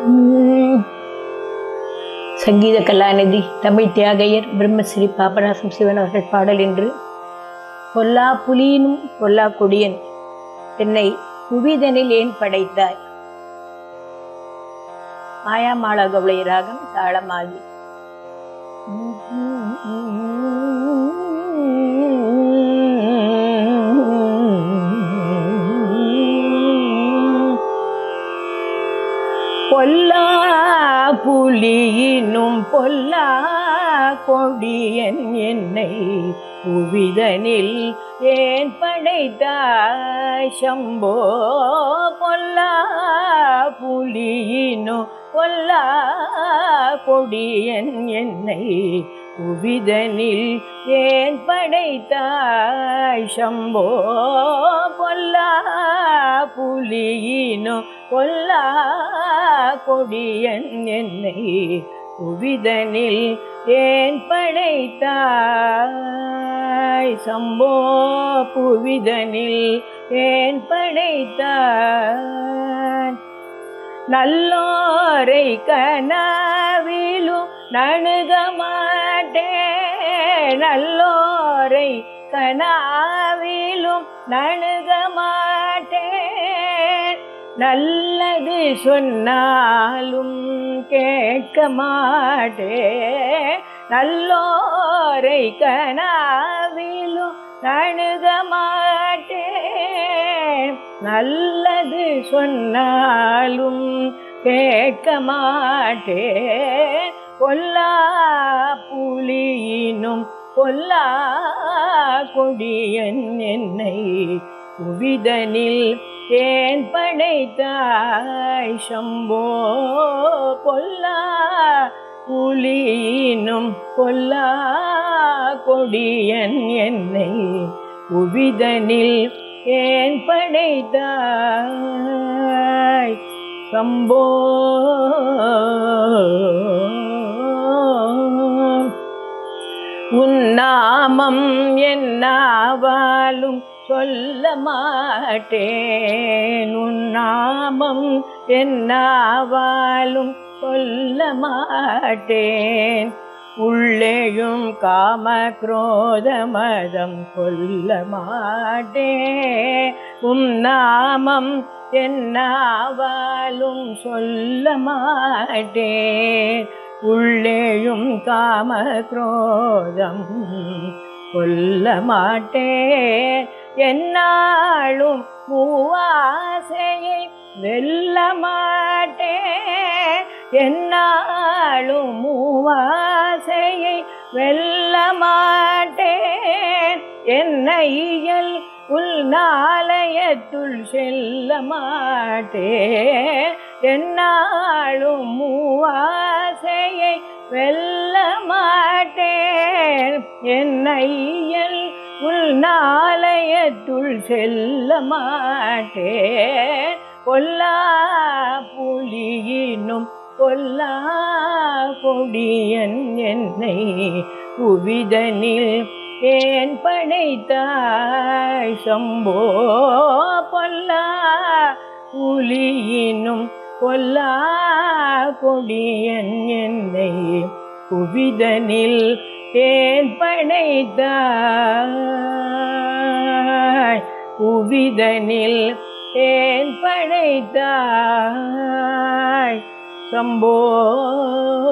உம், சங்கீத கலாநிதி தமிழ் தியாகையர் பிரம்மஸ்ரீ பாபநாசம் சிவன் அவர்கள் பாடல் என்று பொல்லா புலியினும் பொல்லா கொடியன் என்னை புவிதனில் ஏன் படைத்தாய் மாயாமாள கவுளை ராகம் தாளமாகி பொல்லா புலியினும் பொல்லா கொடியன் என்னை புவிதனில் ஏன் படைத்தாய் சம்போ பொல்லா புலியினும் பொல்லா கொடியன் என்னை புவிதனில் ஏன் படைத்தாய் சம்போ பொல்லா புலியினோ பொல்லா கொடியன் என்னை புவிதனில் ஏன் படைத்தாய் சம்போ புவிதனில் ஏன் படைத்தாய் நல்லோரை கனவிலும் நணுக மாட்டேன் நல்லோரை கனாவிலும் நணுக மாட்டேன் நல்லது சொன்னாலும் கேட்க மாட்டேன் நல்லோரை கனாவிலும் நணுக மாட்டேன் நல்லது சொன்னாலும் கேட்க மாட்டேன் பொல்லா புலியினும் பொல்லா கொடியன் என்னை புவிதனில் ஏன் படைத்தாய் சம்போ பொல்லா புலியினும் பொல்லா கொடியன் என்னை புவிதனில் ஏன் படைத்தாய் சம்போ உன்னாமம் என்னாவாலும் சொல்ல மாட்டேன் உன்னாமம் என்னாவாலும் சொல்ல மாட்டேன் உள்ளேயும் காம குரோத மதம் கொல்ல மாட்டேன் உம் நாமம் என்னாவாலும் சொல்ல மாட்டேன் உள்ளேயும் காம குரோதம் கொல்ல மாட்டேன் என்னாலும் மூவாசையை வெல்ல மாட்டேன் என்னாலும் மூவாசையை வெல்ல மாட்டேன் என்னையல் உள் நாளையத்துள் செல்ல மாட்டேன் என்னாலும் மூவாசையை வெல்ல மாட்டேன் என்னையல் உள் நாளையத்துள் செல்ல மாட்டேன் பொல்லா புலியினும் பொல்லா கொடியன் என்னை புவிதனில் ஏன் படைத்தாய் சம்போ பொல்லா புலியினும் பொல்லா கொடியன் என்னை புவிதனில் ஏன் படைத்தாய் புவிதனில் ஏன் படைத்தாய் சம்போ